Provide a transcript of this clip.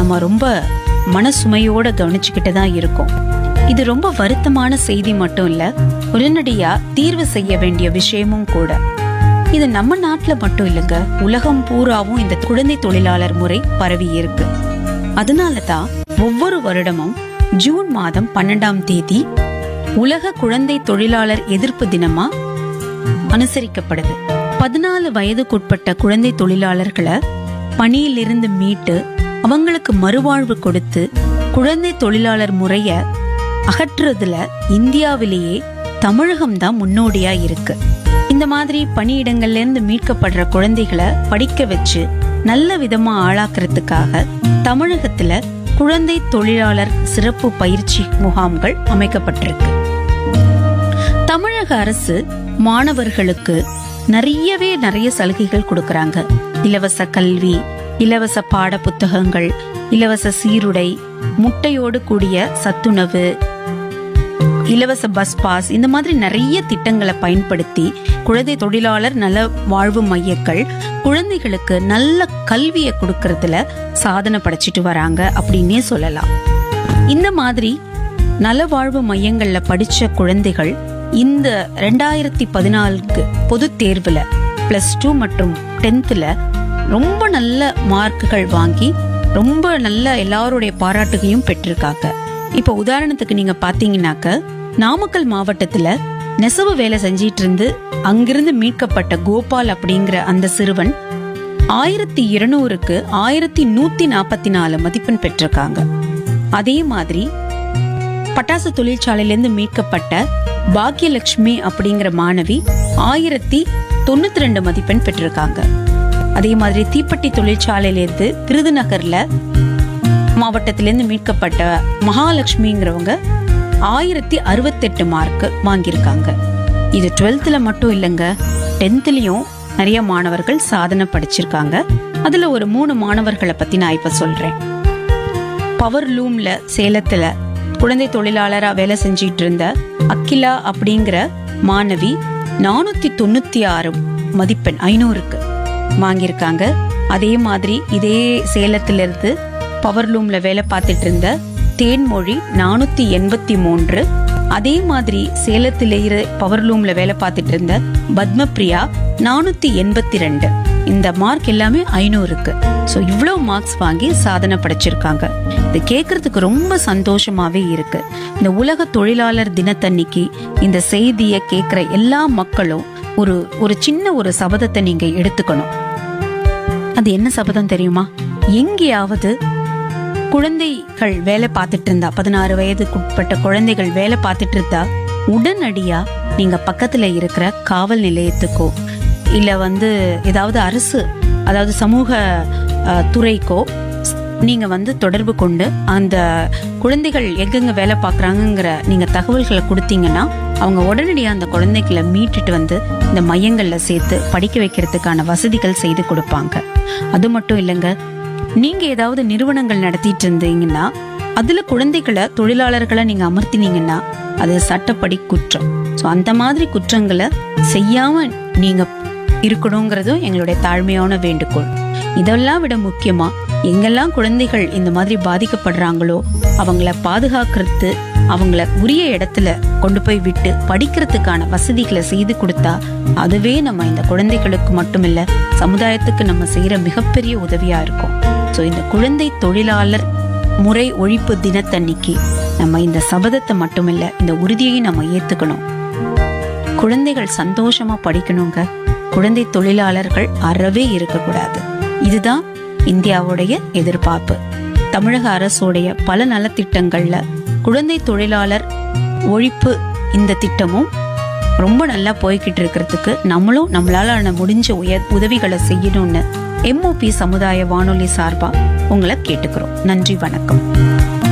நம்ம ரொம்ப மனசுமையோட கவனிச்சுக்கிட்டு தான் இருக்கோம் இது ரொம்ப வருத்தமான செய்தி மட்டும் இல்ல உடனடியா தீர்வு செய்ய வேண்டிய விஷயமும் கூட இது நம்ம நாட்டுல மட்டும் இல்லைங்க உலகம் பூராவும் இந்த குழந்தை தொழிலாளர் முறை பரவி இருக்கு அதனால தான் ஒவ்வொரு வருடமும் ஜூன் மாதம் பன்னெண்டாம் தேதி உலக குழந்தை தொழிலாளர் எதிர்ப்பு தினமா அனுசரிக்கப்படுது பதினாலு வயதுக்குட்பட்ட குழந்தை தொழிலாளர்களை பணியிலிருந்து மீட்டு அவங்களுக்கு மறுவாழ்வு கொடுத்து குழந்தை தொழிலாளர் முறைய அகற்றுறதுல இந்தியாவிலேயே தமிழகம் தான் முன்னோடியா இருக்கு இந்த மாதிரி பணியிடங்கள்ல இருந்து மீட்கப்படுற குழந்தைகளை படிக்க வச்சு நல்ல விதமா ஆளாக்குறதுக்காக தமிழகத்துல குழந்தை தொழிலாளர் சிறப்பு பயிற்சி முகாம்கள் அமைக்கப்பட்டிருக்கு தமிழக அரசு மாணவர்களுக்கு நிறையவே நிறைய சலுகைகள் கொடுக்கறாங்க இலவச கல்வி இலவச பாட புத்தகங்கள் இலவச சீருடை முட்டையோடு கூடிய சத்துணவு இலவச பஸ் பாஸ் இந்த மாதிரி நிறைய திட்டங்களை பயன்படுத்தி குழந்தை தொழிலாளர் நல வாழ்வு மையங்கள் குழந்தைகளுக்கு நல்ல கல்வியை கொடுக்கறதுல சாதனை படைச்சிட்டு வராங்க அப்படின்னே சொல்லலாம் இந்த மாதிரி நல வாழ்வு மையங்கள்ல படிச்ச குழந்தைகள் இந்த ரெண்டாயிரத்தி பதினாலுக்கு பொது தேர்வுல பிளஸ் டூ மற்றும் டென்த்ல ரொம்ப நல்ல மார்க்குகள் வாங்கி ரொம்ப நல்ல எல்லாருடைய பாராட்டுகையும் பெற்றிருக்காங்க இப்ப உதாரணத்துக்கு நீங்க பாத்தீங்கன்னாக்க நாமக்கல் மாவட்டத்துல நெசவு வேலை செஞ்சிட்டு இருந்து அங்கிருந்து மீட்கப்பட்ட கோபால் அப்படிங்கிற அந்த சிறுவன் ஆயிரத்தி இருநூறுக்கு ஆயிரத்தி நூத்தி நாற்பத்தி நாலு மதிப்பெண் பெற்றிருக்காங்க அதே மாதிரி பட்டாசு தொழிற்சாலையிலிருந்து மீட்கப்பட்ட பாக்யலட்சுமி அப்படிங்கிற மாணவி ஆயிரத்தி தொண்ணூத்தி ரெண்டு மதிப்பெண் பெற்றிருக்காங்க அதே மாதிரி தீப்பெட்டி தொழிற்சாலையிலிருந்து விருதுநகர்ல மாவட்டத்திலிருந்து மீட்கப்பட்ட மகாலட்சுமிங்கிறவங்க ஆயிரத்தி அறுபத்தெட்டு மார்க் வாங்கியிருக்காங்க இது டுவெல்த்ல மட்டும் இல்லைங்க டென்த்லயும் நிறைய மாணவர்கள் சாதனை படிச்சிருக்காங்க அதுல ஒரு மூணு மாணவர்களை பத்தி நான் இப்ப சொல்றேன் பவர் லூம்ல சேலத்துல குழந்தை தொழிலாளரா வேலை செஞ்சிட்டு இருந்த அகிலா அப்படிங்கிற மாணவி நானூத்தி தொண்ணூத்தி ஆறு மதிப்பெண் ஐநூறுக்கு வாங்கியிருக்காங்க அதே மாதிரி இதே சேலத்துல இருந்து பவர் லூம்ல வேலை பார்த்துட்டு இருந்த தேன்மொழி நானூத்தி எண்பத்தி மூன்று அதே மாதிரி சேலத்தில இரு பவர் லூம்ல வேலை பார்த்துட்டு இருந்த பத்மபிரியா நானூத்தி எண்பத்தி ரெண்டு இந்த மார்க் எல்லாமே ஐநூறுக்கு ஸோ இவ்வளோ மார்க்ஸ் வாங்கி சாதனை படைச்சிருக்காங்க இது கேட்கறதுக்கு ரொம்ப சந்தோஷமாவே இருக்கு இந்த உலக தொழிலாளர் தினத்தன்னைக்கு இந்த செய்தியை கேட்குற எல்லா மக்களும் ஒரு ஒரு சின்ன ஒரு சபதத்தை நீங்க எடுத்துக்கணும் அது என்ன சபதம் தெரியுமா எங்கேயாவது குழந்தைகள் வேலை பார்த்துட்டு இருந்தா பதினாறு வயதுக்குட்பட்ட குழந்தைகள் வேலை பார்த்துட்டு இருந்தா உடனடியா நீங்க பக்கத்துல இருக்கிற காவல் நிலையத்துக்கோ இல்ல வந்து ஏதாவது அரசு அதாவது சமூக அஹ், துறைக்கோ ஸ்- நீங்க வந்து தொடர்பு கொண்டு அந்த குழந்தைகள் எங்கெங்க வேலை பார்க்கறாங்கங்கிற நீங்க தகவல்களை கொடுத்தீங்கன்னா அவங்க உடனடியா அந்த குழந்தைகளை மீட்டுட்டு வந்து இந்த மையங்கள்ல சேர்த்து படிக்க வைக்கிறதுக்கான வசதிகள் செய்து கொடுப்பாங்க அது மட்டும் இல்லைங்க நீங்க ஏதாவது நிறுவனங்கள் நடத்திட்டு இருந்தீங்கன்னா அதுல குழந்தைகளை தொழிலாளர்களை நீங்க அமர்த்தினீங்கன்னா அது சட்டப்படி குற்றம் ஸோ அந்த மாதிரி குற்றங்களை செய்யாம நீங்க இருக்கணுங்கிறதும் எங்களுடைய தாழ்மையான வேண்டுகோள் இதெல்லாம் விட முக்கியமா எங்கெல்லாம் குழந்தைகள் இந்த மாதிரி பாதிக்கப்படுறாங்களோ அவங்கள பாதுகாக்கிறது அவங்கள உரிய இடத்துல கொண்டு போய் விட்டு படிக்கிறதுக்கான வசதிகளை செய்து கொடுத்தா அதுவே நம்ம இந்த குழந்தைகளுக்கு மட்டுமில்ல சமுதாயத்துக்கு நம்ம செய்யற மிகப்பெரிய உதவியா இருக்கும் ஸோ இந்த குழந்தை தொழிலாளர் முறை ஒழிப்பு தினத்தன்னைக்கு நம்ம இந்த சபதத்தை மட்டுமில்ல இந்த உறுதியை நம்ம ஏத்துக்கணும் குழந்தைகள் சந்தோஷமா படிக்கணுங்க குழந்தை தொழிலாளர்கள் அறவே இருக்கக்கூடாது இதுதான் இந்தியாவுடைய எதிர்பார்ப்பு தமிழக அரசுடைய பல நலத்திட்டங்கள்ல குழந்தை தொழிலாளர் ஒழிப்பு இந்த திட்டமும் ரொம்ப நல்லா போய்கிட்டு இருக்கிறதுக்கு நம்மளும் நம்மளால முடிஞ்ச உய உதவிகளை செய்யணும்னு எம்ஓபி சமுதாய வானொலி சார்பா உங்களை கேட்டுக்கிறோம் நன்றி வணக்கம்